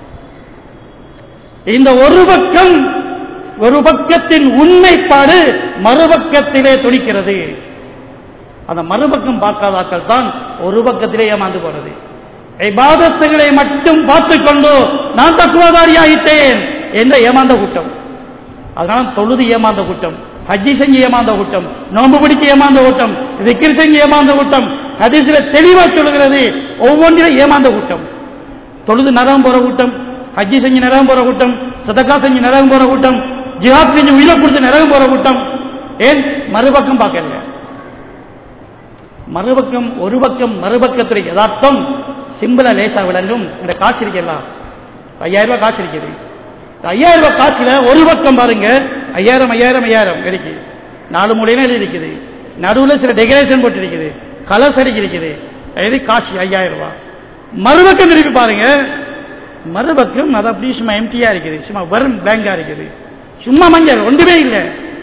இந்த ஒரு பக்கம் ஒரு பக்கத்தின் உண்மைப்பாடு மறுபக்கத்திலே துணிக்கிறது அந்த மறுபக்கம் பார்க்காதாக்கள் தான் ஒரு பக்கத்திலே ஏமாந்து போறது இபாதத்துகளை மட்டும் பார்த்துக் கொண்டு நான் தத்துவதாரியாயிட்டேன் என்ற ஏமாந்த கூட்டம் அதனால தொழுது ஏமாந்த கூட்டம் ஹஜ்ஜி செஞ்சு ஏமாந்த கூட்டம் நோன்பு பிடிச்சு ஏமாந்த கூட்டம் திக்கிர் செஞ்சு ஏமாந்த கூட்டம் ஹதீஸ்ல தெளிவா சொல்லுகிறது ஒவ்வொன்றிலும் ஏமாந்த கூட்டம் தொழுது நரகம் போற கூட்டம் ஹஜ்ஜி செஞ்சு நரகம் போற கூட்டம் சதக்கா செஞ்சு நரகம் போற கூட்டம் ஜிஹாத் செஞ்சு உயிரை கொடுத்து நரகம் போற கூட்டம் ஏன் மறுபக்கம் பார்க்கல மறுபக்கம் ஒரு பக்கம் மறுபக்கத்துடைய யதார்த்தம் சிம்பிளா லேசா விளங்கும் இந்த காசு இருக்கலாம் ஐயாயிரம் ரூபாய் காசு இருக்குது இந்த ஐயாயிரம் ரூபாய் காசுல ஒரு பக்கம் பாருங்க ஐயாயிரம் ஐயாயிரம் ஐயாயிரம் கிடைக்கு நாலு மூலையில எழுதி இருக்குது நடுவில் சில டெக்கரேஷன் போட்டு இருக்குது கலர்ஸ் அடிக்கி இருக்குது எழுதி காசு ஐயாயிரம் ரூபாய் மறுபக்கம் திருப்பி பாருங்க மறுபக்கம் அது அப்படி சும்மா எம்டியா இருக்குது சும்மா வெறும் பிளாங்கா இருக்குது சும்மா மஞ்சள் ஒன்றுமே இல்லை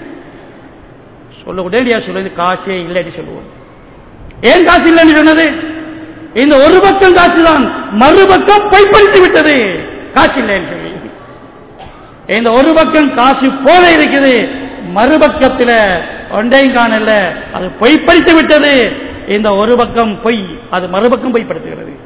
சொல்ல உடனடியா சொல்லுது காசே இல்லைன்னு சொல்லுவோம் ஏன் காசு இல்லைன்னு சொன்னது இந்த ஒரு பக்கம் காசு தான் மறுபக்கம் பொய்ப்படுத்தி விட்டது காசு இல்லைன்னு சொல்லி இந்த ஒரு பக்கம் காசு போல இருக்குது மறுபக்கத்தில் ஒன்றையும் காணல அது பொய்ப்படுத்தி விட்டது இந்த ஒரு பக்கம் பொய் அது மறுபக்கம் பொய்ப்படுத்துகிறது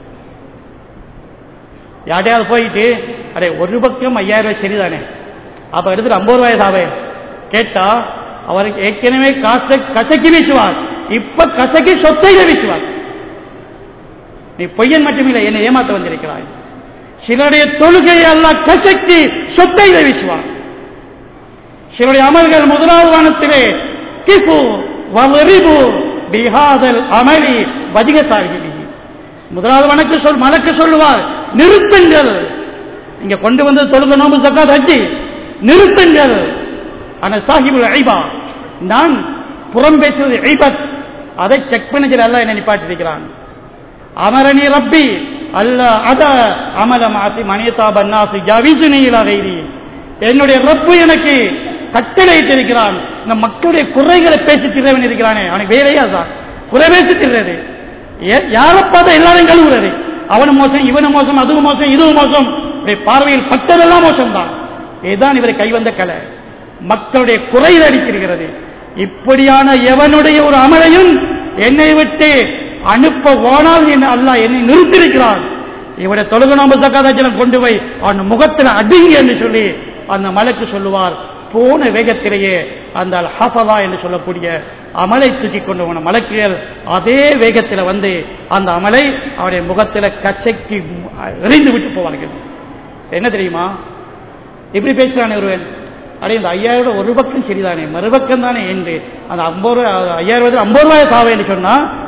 யார்ட்டையாவது போயிட்டு அடே ஒரு பக்கம் ஐயாயிரம் ரூபாய் சரிதானே அப்ப எடுத்துட்டு ஐம்பது ரூபாய் தாவே கேட்டா அவருக்கு ஏற்கனவே காசை கசக்கி வீசுவார் இப்ப கசக்கி சொத்தையில வீசுவார் நீ பொய்யன் மட்டுமில்லை என்னை ஏமாத்த வந்திருக்கிறாய் சிலருடைய தொழுகையை எல்லாம் கசக்கி சொத்தையில வீசுவார் சிலருடைய அமல்கள் முதலாவது வானத்திலே கிஃபு வரிபு பிஹாதல் அமளி வதிகசாகி முதலாவது வணக்கு சொல் மலக்கு சொல்லுவார் நிறுத்துங்கள் இங்க கொண்டு வந்து தொழுக நோம்பு சக்காத் ஹஜ்ஜி நிறுத்துங்கள் ஆனா சாஹிபுல் ஐபா நான் புறம் பேசுவது ஐபத் அதை செக் பண்ண அல்ல என்ன நிப்பாட்டிருக்கிறான் அமரணி ரப்பி அல்ல அத அமல மாசி மணியதா பன்னாசி ஜவிசுனியிலாக என்னுடைய ரப்பு எனக்கு கட்டளையிட்டிருக்கிறான் இந்த மக்களுடைய குறைகளை பேசி திறவன் இருக்கிறானே அவனுக்கு வேலையா தான் குறை பேசி திறது யாரை பார்த்தா எல்லாரும் கழுவுறது அவனும் மோசம் இவனும் மோசம் அதுவும் மோசம் இதுவும் மோசம் பார்வையில் பட்டதெல்லாம் மோசம் தான் இதுதான் இவரை கைவந்த கலை மக்களுடைய குறையில் அடித்திருக்கிறது இப்படியான எவனுடைய ஒரு அமலையும் என்னை விட்டு அனுப்ப ஓனால் என்று அல்லாஹ் என்னை நிறுத்திருக்கிறான் இவரை தொழுக நாம சக்காதாச்சலம் கொண்டு போய் அவன் முகத்தில் அடிங்க என்று சொல்லி அந்த மலைக்கு சொல்லுவார் போன வேகத்திலேயே அந்த ஹஃபலா என்று சொல்லக்கூடிய அமலை தூக்கி கொண்டு போன மலக்குகள் அதே வேகத்தில் வந்து அந்த அமலை அவருடைய முகத்தில் கச்சைக்கு எறிந்து விட்டு போவார்கள் என்ன தெரியுமா இப்படி பேசுறானே ஒருவன் அடே இந்த ஐயாயிரம் ரூபாய் ஒரு பக்கம் சரிதானே மறுபக்கம் தானே என்று அந்த ஐம்பது ரூபாய் ஐயாயிரம் ரூபாய் ஐம்பது ரூபாய் சாவை என்று சொன்னா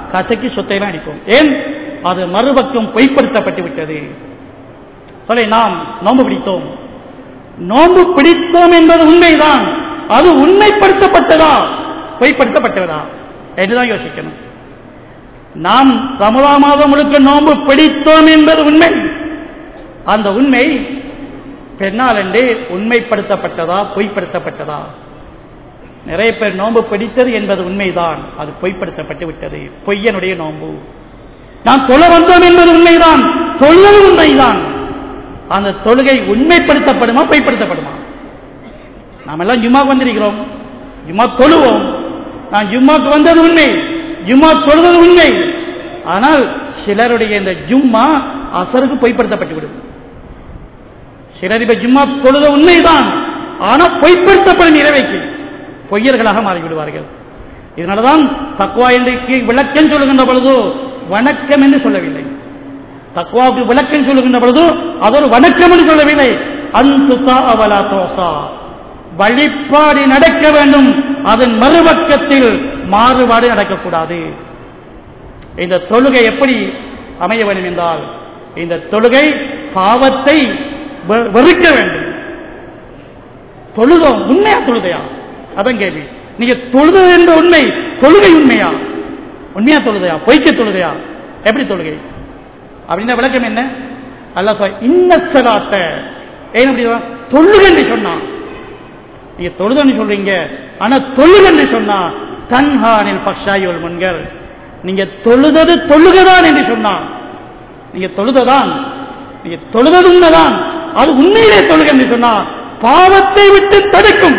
கசக்கி சொத்தையெல்லாம் அடிப்போம் ஏன் அது மறுபக்கம் பொய்ப்படுத்தப்பட்டு விட்டது சொல்ல நாம் நோன்பு பிடித்தோம் நோன்பு பிடித்தோம் என்பது உண்மைதான் அது உண்மைப்படுத்தப்பட்டதா பொய்ப்படுத்தப்பட்டதா என்றுதான் யோசிக்கணும் நாம் ரமலா மாதம் முழுக்க நோன்பு பிடித்தோம் என்பது உண்மை அந்த உண்மை பெண்ணால் என்று உண்மைப்படுத்தப்பட்டதா பொய்ப்படுத்தப்பட்டதா நிறைய பேர் நோன்பு பிடித்தது என்பது உண்மைதான் அது பொய்ப்படுத்தப்பட்டு விட்டது பொய்யனுடைய நோன்பு நாம் தொழ வந்தோம் என்பது உண்மைதான் தொழுவது உண்மைதான் அந்த தொழுகை உண்மைப்படுத்தப்படுமா பொய்ப்படுத்தப்படுமா நாம் எல்லாம் ஜும்மாக்கு வந்திருக்கிறோம் ஜும்மா தொழுவோம் நான் ஜும்மாக்கு வந்தது உண்மை ஜும்மா தொழுவது உண்மை ஆனால் சிலருடைய இந்த ஜும்மா அசருக்கு பொய்ப்படுத்தப்பட்டு விடும் சிலர் இப்ப ஜும்மா தொழுத உண்மைதான் ஆனால் பொய்ப்படுத்தப்படும் இறைவைக்கு பொய்யர்களாக மாறிவிடுவார்கள் இதனாலதான் தக்குவா இன்றைக்கு விளக்கம் சொல்லுகின்ற பொழுது வணக்கம் என்று சொல்லவில்லை தக்குவாவுக்கு விளக்கம் சொல்லுகின்ற பொழுது அது ஒரு வணக்கம் என்று சொல்லவில்லை அந்துதா அவலா தோசா வழிபாடு நடக்க வேண்டும் அதன் மறுபக்கத்தில் மாறுபாடு நடக்கக்கூடாது இந்த தொழுகை எப்படி அமைய வேண்டும் என்றால் இந்த தொழுகை பாவத்தை வெ- வெறுக்க வேண்டும் தொழுதோம் உண்மையா தொழுதையா அதான் கேள்வி நீங்க தொழுது என்ற உண்மை தொழுகை உண்மையா உண்மையா தொழுதையா பொய்க்க தொழுதையா எப்படி தொழுகை அப்படின்னா விளக்கம் என்ன அல்ல இன்னசலாத்த ஏன் அப்படி தொழுகன்னு சொன்னான் நீங்க தொழுதுன்னு சொல்றீங்க ஆனா தொழுகன்னு சொன்னா தன்ஹானில் பக்ஷாயுல் முன்கள் நீங்க தொழுதது தொழுகதான் என்று சொன்னான் நீங்க தொழுததான் நீங்க தொழுதது உண்மைதான் அது உண்மையிலே தொழுக என்று சொன்னா பாவத்தை விட்டு தடுக்கும்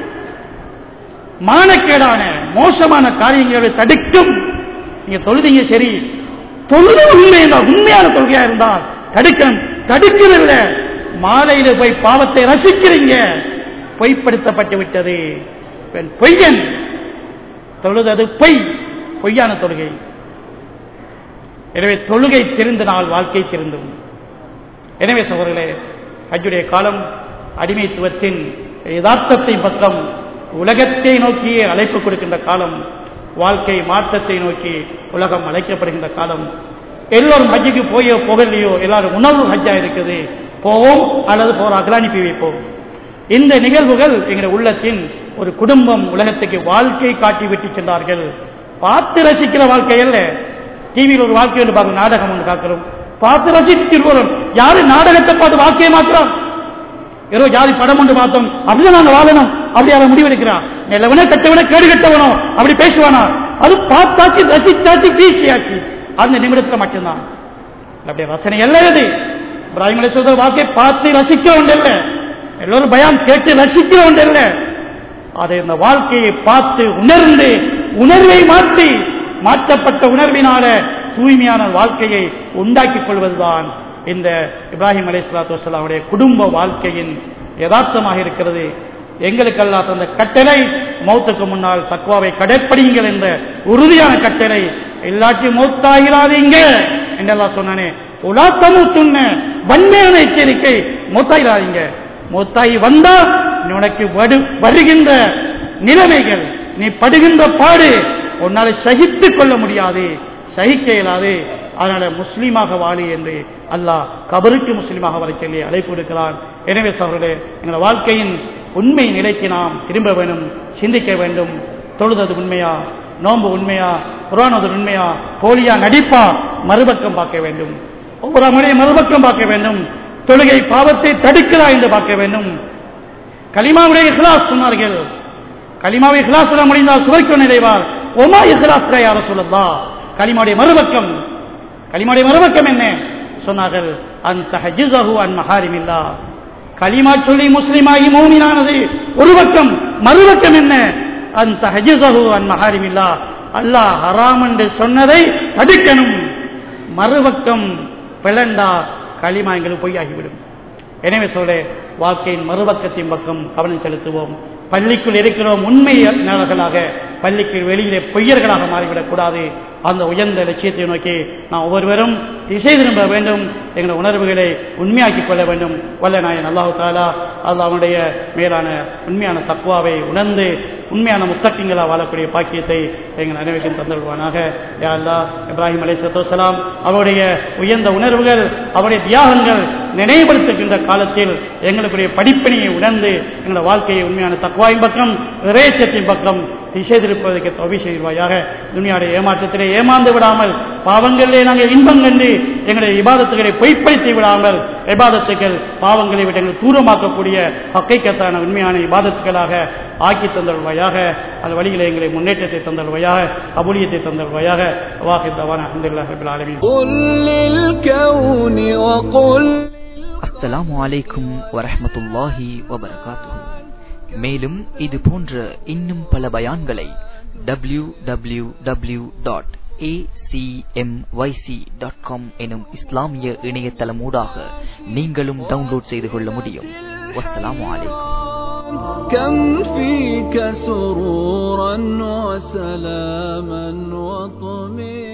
மானக்கேடான மோசமான காரியங்களை தடுக்கும் நீங்க தொழுதீங்க சரி தொழுது உண்மை என்றால் உண்மையான தொழுகையா இருந்தால் தடுக்கணும் தடுக்கிறதில்ல மாலையில போய் பாவத்தை ரசிக்கிறீங்க பொய்ப்படுத்தப்பட்டு விட்டது பெண் பொய்யன் தொழுதது பொய் பொய்யான தொழுகை எனவே தொழுகை தெரிந்தனால் வாழ்க்கை தெரிந்தும் எனவே சகோதரர்களே ஹஜ்ஜுடைய காலம் அடிமைத்துவத்தின் யதார்த்தத்தை பக்கம் உலகத்தை நோக்கியே அழைப்பு கொடுக்கின்ற காலம் வாழ்க்கை மாற்றத்தை நோக்கி உலகம் அழைக்கப்படுகின்ற காலம் எல்லோரும் ஹஜ்ஜுக்கு போயோ போகலையோ எல்லாரும் உணர்வு ஹஜ்ஜா இருக்குது போவோம் அல்லது போறார்கள் அனுப்பி வைப்போம் இந்த நிகழ்வுகள் எங்களுடைய உள்ளத்தின் ஒரு குடும்பம் உலகத்துக்கு வாழ்க்கை காட்டி விட்டு சென்றார்கள் பார்த்து ரசிக்கிற வாழ்க்கை அல்ல டிவியில் ஒரு வாழ்க்கை ஒன்று பார்க்க நாடகம் ஒன்று பார்க்கிறோம் பார்த்து ரசித்திருக்கிறோம் யாரு நாடகத்தை பார்த்து வாழ்க்கையை மாத்திரம் ஏதோ ஜாதி படம் ஒன்று பார்த்தோம் அப்படிதான் நாங்க வாழணும் அப்படி அவன் முடிவெடுக்கிறான் நல்லவனே கெட்டவனே கேடு கெட்டவனோ அப்படி பேசுவானா அது பார்த்தாச்சு ரசித்தாச்சு பேசியாச்சு அந்த நிமிடத்துல மட்டும்தான் அப்படி ரசனை அல்ல இது இப்ராஹிம் அலிஸ்வதர் வாக்கை பார்த்து ரசிக்க ஒன்றல்ல எல்லோரும் பயம் கேட்டு ரசிக்க ஒன்றல்ல அதை இந்த வாழ்க்கையை பார்த்து உணர்ந்து உணர்வை மாற்றி மாற்றப்பட்ட உணர்வினால தூய்மையான வாழ்க்கையை உண்டாக்கிக் கொள்வதுதான் இந்த இப்ராஹிம் அலி சலாத்து வசலாமுடைய குடும்ப வாழ்க்கையின் யதார்த்தமாக இருக்கிறது எங்களுக்கு அல்லா தந்த கட்டளை மௌத்துக்கு முன்னால் தக்குவாவை கடைப்பிடிங்கள் என்ற உறுதியான கட்டளை எல்லாத்தையும் மௌத்தாகிறாதீங்க என்றெல்லாம் சொன்னானே உலா தமுத்துன்ன வன்மையான எச்சரிக்கை மௌத்தாயிராதீங்க மௌத்தாயி வந்தா நீ உனக்கு வடு- வருகின்ற நிலைமைகள் நீ படுகின்ற பாடு உன்னால சகித்துக் கொள்ள முடியாது சகிக்க இயலாது அதனால முஸ்லீமாக வாழி என்று அல்லாஹ் கபருக்கு முஸ்லீமாக வர சொல்லி அழைப்பு விடுக்கிறான் எனவே சகோதரே எங்கள் வாழ்க்கையின் உண்மை நிலைக்கு நாம் திரும்ப வேண்டும் சிந்திக்க வேண்டும் தொழுதது உண்மையா நோன்பு உண்மையா புராணது உண்மையா போலியா நடிப்பா மறுபக்கம் பார்க்க வேண்டும் ஒவ்வொரு முறையும் மறுபக்கம் பார்க்க வேண்டும் தொழுகை பாவத்தை தடுக்கிறா என்று பார்க்க வேண்டும் கலிமாவுடைய இஹ்லாஸ் சொன்னார்கள் கலிமாவை இஹ்லாஸ் சொல்ல முடிந்தால் சுவைக்க நினைவார் ஒமா இஹ்லாஸ் யார சொல்லதா கலிமாவுடைய மறுபக்கம் கலிமாவுடைய மறுபக்கம் என்ன சொன்னார்கள் அந்த ஹஜிசஹு அன் மஹாரிமில்லா கலிமா சொல்லி முஸ்லிமாகி மௌமினானது ஒரு பக்கம் மறுபக்கம் என்ன அந்த ஹஜிசஹு அன் மஹாரிமில்லா அல்லாஹ் ஹராம் என்று சொன்னதை தடுக்கணும் மறுபக்கம் பிளண்டா களிமா எங்களுக்கு பொய்யாகிவிடும் எனவே சொல்ல வாழ்க்கையின் மறுபக்கத்தின் பக்கம் கவனம் செலுத்துவோம் பள்ளிக்குள் இருக்கிறோம் உண்மையாளர்களாக பள்ளிக்கு வெளியிலே பொய்யர்களாக மாறிவிடக் கூடாது அந்த உயர்ந்த லட்சியத்தை நோக்கி நாம் ஒவ்வொருவரும் திசை திரும்ப வேண்டும் எங்கள் உணர்வுகளை உண்மையாக்கிக் கொள்ள வேண்டும் வல்ல நாயன் அல்லாஹு தாலா அல்லாஹ் அவனுடைய மேலான உண்மையான தக்குவாவை உணர்ந்து உண்மையான முத்தட்டிங்களா வாழக்கூடிய பாக்கியத்தை எங்கள் அனைவருக்கும் தந்தருவானாக யா அல்லாஹ் இப்ராஹிம் அலைஹிஸ்ஸலாம் அவருடைய உயர்ந்த உணர்வுகள் அவருடைய தியாகங்கள் நினைவுபடுத்துகின்ற காலத்தில் எங்களுடைய படிப்பினையை உணர்ந்து எங்களுடைய வாழ்க்கையை உண்மையான தக்குவாயின் பக்கம் இறைச்சத்தின் பக்கம் திசை திருப்பதற்கு தொகை செய்வாயாக துணியாடைய ஏமாற்றத்திலே ஏமாந்து விடாமல் பாவங்களிலே நாங்கள் இன்பம் கண்டு எங்களுடைய இபாதத்துகளை பொய்ப்படுத்தி விடாமல் இபாதத்துகள் பாவங்களை விட்டு எங்களை தூரமாக்கக்கூடிய ஹக்கைக்கத்தான உண்மையான இபாதத்துகளாக ஆக்கி தந்தல்வாயாக அந்த வழியிலே எங்களை முன்னேற்றத்தை தந்தல்வாயாக அபுலியத்தை தந்தல்வாயாக வாஹித்தவான அஹமதுல்லாஹ் ரபில் ஆலமீன் قل للكون وقل அஸ்ஸலாமு அலைக்கும் வரஹ்மத்துல்லாஹி வபரகாத்துஹு மேலும் இது போன்ற இன்னும் பல பயான்களை W W W dot dot com எனும் இஸ்லாமிய இணையதளமூடாக நீங்களும் டவுன்லோட் செய்து கொள்ள முடியும் வஸ்ஸலாமு அலைக்கும் كم فيك سرورا وسلاما وطمئنا